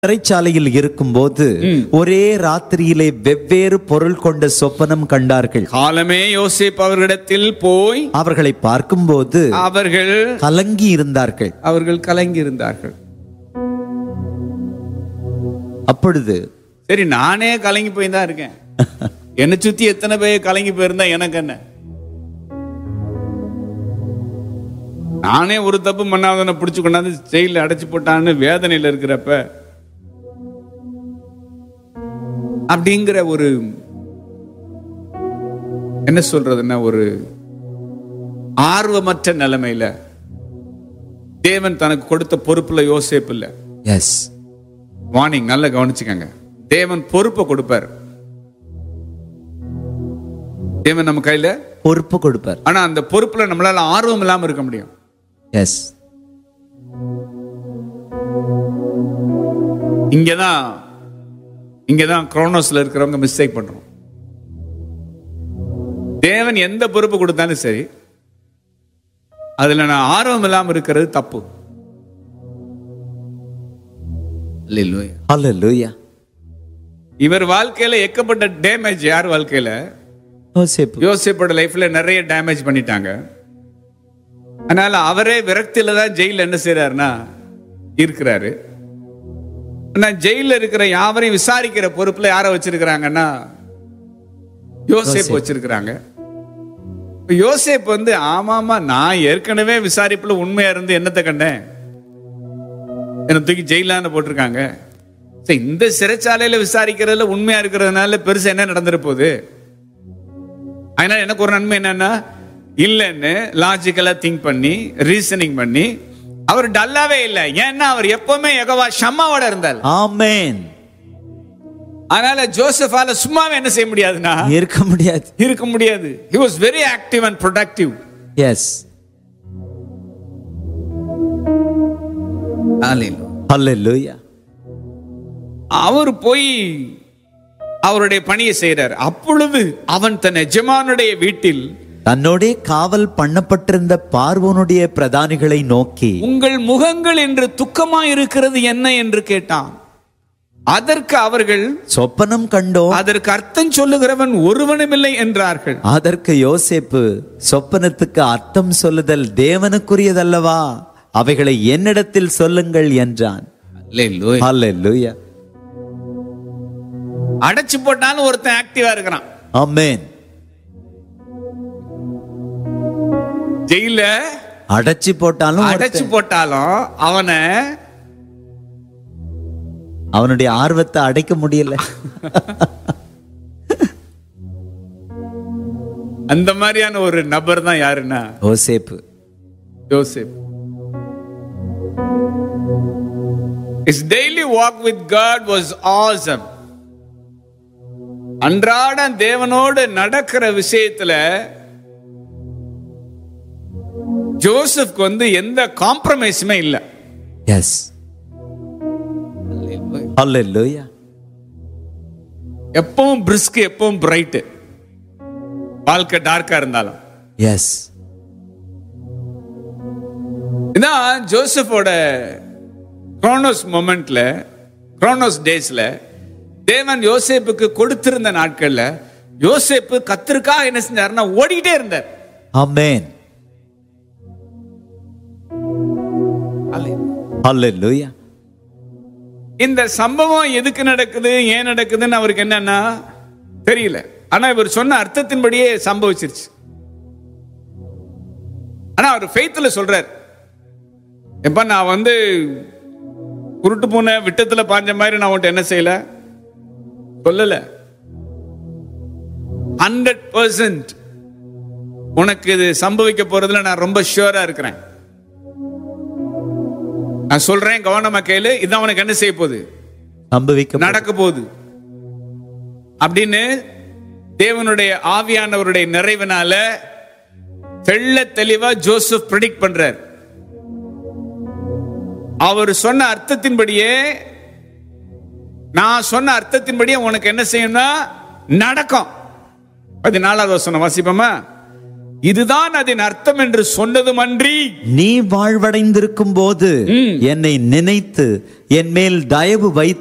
சிறைச்சாலையில் இருக்கும்போது ஒரே ராத்திரியிலே வெவ்வேறு பொருள் கொண்ட சொப்பனம் கண்டார்கள் காலமே யோசேப் அவர்களிடத்தில் போய் அவர்களை பார்க்கும்போது அவர்கள் கலங்கி இருந்தார்கள் அவர்கள் கலங்கி இருந்தார்கள் அப்பொழுது சரி நானே கலங்கி போய் தான் இருக்கேன் என்னை சுத்தி எத்தனை பேர் கலங்கி போயிருந்தா எனக்கு என்ன நானே ஒரு தப்பு பண்ணாதவனை பிடிச்சு கொண்டாந்து ஜெயில அடைச்சு போட்டான்னு வேதனையில இருக்கிறப்ப அப்படிங்கிற ஒரு என்ன சொல்றதுன்னா ஒரு ஆர்வமற்ற நிலைமையில தேவன் தனக்கு கொடுத்த பொறுப்புல யோசேப்பு இல்ல எஸ் வார்னிங் நல்லா கவனிச்சுக்கங்க தேவன் பொறுப்பை கொடுப்பார் தேவன் நம்ம கையில பொறுப்பு கொடுப்பார் ஆனா அந்த பொறுப்புல நம்மளால ஆர்வம் இல்லாம இருக்க முடியும் எஸ் இங்கதான் இங்கதான் குரோனோஸ்ல இருக்கிறவங்க மிஸ்டேக் பண்றோம் தேவன் எந்த பொறுப்பு கொடுத்தாலும் சரி அதுல நான் ஆர்வம் இல்லாம இருக்கிறது தப்பு அல்லேலூயா. ஹalleluya இவர் வாழ்க்கையில எக்கப்பட்ட டேமேஜ் யார் வாழ்க்கையில யோசேப்பு யோசேப்போட லைஃப்ல நிறைய டேமேஜ் பண்ணிட்டாங்க அதனால அவரே விரக்தியில தான் ஜெயில என்ன செய்யறாருன்னா இருக்கிறாரு ஆனா ஜெயில இருக்கிற யாவரையும் விசாரிக்கிற பொறுப்புல யார வச்சிருக்கிறாங்கன்னா யோசேப் வச்சிருக்கிறாங்க இப்ப யோசேப் வந்து ஆமாமா நான் ஏற்கனவே விசாரிப்புல உண்மையா இருந்து என்னத்தை கண்டேன் என்ன தூக்கி ஜெயிலான்னு போட்டிருக்காங்க சரி, இந்த சிறைச்சாலையில விசாரிக்கிறதுல உண்மையா இருக்கிறதுனால பெருசா என்ன நடந்துட போகுது அதனால எனக்கு ஒரு நன்மை என்னன்னா இல்லைன்னு லாஜிக்கலா திங்க் பண்ணி ரீசனிங் பண்ணி அவர் டல்லாவே இல்லை ஏன்னா அவர் எப்பவுமே எகவா ஷம்மாவோட இருந்தார் ஆமென் அதனால ஜோசஃபால சும்மாவே என்ன செய்ய முடியாதுன்னா இருக்க முடியாது இருக்க முடியாது he was very active and productive S Hallelujah. ஹalleluya அவர் போய் அவருடைய பணியை செய்யறார் அப்பொழுது அவன் தன் எஜமானுடைய வீட்டில் தன்னோடே காவல் பண்ணப்பட்டிருந்த பார்வோனுடைய பிரதானிகளை நோக்கி உங்கள் முகங்கள் என்று துக்கமா இருக்கிறது என்ன என்று கேட்டான் அதற்கு அவர்கள் சொப்பனம் கண்டோம் அதற்கு அர்த்தம் சொல்லுகிறவன் ஒருவனுமில்லை என்றார்கள் அதற்கு யோசேப்பு சொப்பனத்துக்கு அர்த்தம் சொல்லுதல் தேவனுக்குரியதல்லவா அவைகளை என்னிடத்தில் சொல்லுங்கள் என்றான் ஹalleluya அடைச்சு போட்டாலும் ஒருத்தன் ஆக்டிவா இருக்கிறான் ஆமென் ஜெயில அடைச்சு போட்டாலும் அடைச்சு ஒருத்தன் போட்டாலும் அவனை அவனுடைய ஆர்வத்தை அடைக்க முடியல அந்த மாதிரியான ஒரு நபர் தான் யாருன்னா யோசேப்பு யோசேப் His daily walk with God was awesome. அன்றாட தேவனோடு நடக்கிற விஷயத்துல ஜோசப்க்கு வந்து எந்த காம்ப்ரமைஸுமே இல்ல எஸ் ஹalleluya எப்பவும் பிரிஸ்க் எப்பவும் பிரைட் வாழ்க்கை டார்க்கா இருந்தாலும் எஸ் இதான் ஜோசப்போட குரோனோஸ் மொமெண்ட்ல குரோனோஸ் டேஸ்ல தேவன் யோசேப்புக்கு கொடுத்திருந்த நாட்கள்ல யோசேப்பு கத்திற்காக என்ன செஞ்சாருன்னா ஓடிக்கிட்டே இருந்தார் ஆமென் ஹalleluya இந்த சம்பவம் எதுக்கு நடக்குது ஏன் நடக்குதுன்னு அவருக்கு என்னன்னா தெரியல ஆனா இவர் சொன்ன அர்த்தத்தின்படியே சம்பவிச்சிருச்சு ஆனா அவர் ஃபெய்த்ல சொல்றார் எப்ப நான் வந்து குருட்டு பூனை விட்டத்துல பாஞ்ச மாதிரி நான் உன்ட்ட என்ன செய்யல சொல்லல ஹண்ட்ரட் பர்சன்ட் உனக்கு இது சம்பவிக்க போறதுல நான் ரொம்ப ஷுவரா இருக்கிறேன் நான் சொல்றேன் கவனமா கேளு இதான் உனக்கு என்ன செய்ய போகுது சம்பவிக்க நடக்க போகுது அப்படின்னு தேவனுடைய ஆவியானவருடைய நிறைவினால தெள்ள தெளிவா ஜோசப் ப்ரெடிக்ட் பண்றார் அவர் சொன்ன அர்த்தத்தின்படியே நான் சொன்ன அர்த்தத்தின்படியே உனக்கு என்ன செய்யணும்னா நடக்கும் பதினாலாவது வசனம் வாசிப்போமா இதுதான் அதன் அர்த்தம் என்று சொன்னதும் அன்றி நீ வாழ்வடைந்திருக்கும் போது என்னை நினைத்து என் மேல் தயவு வைத்து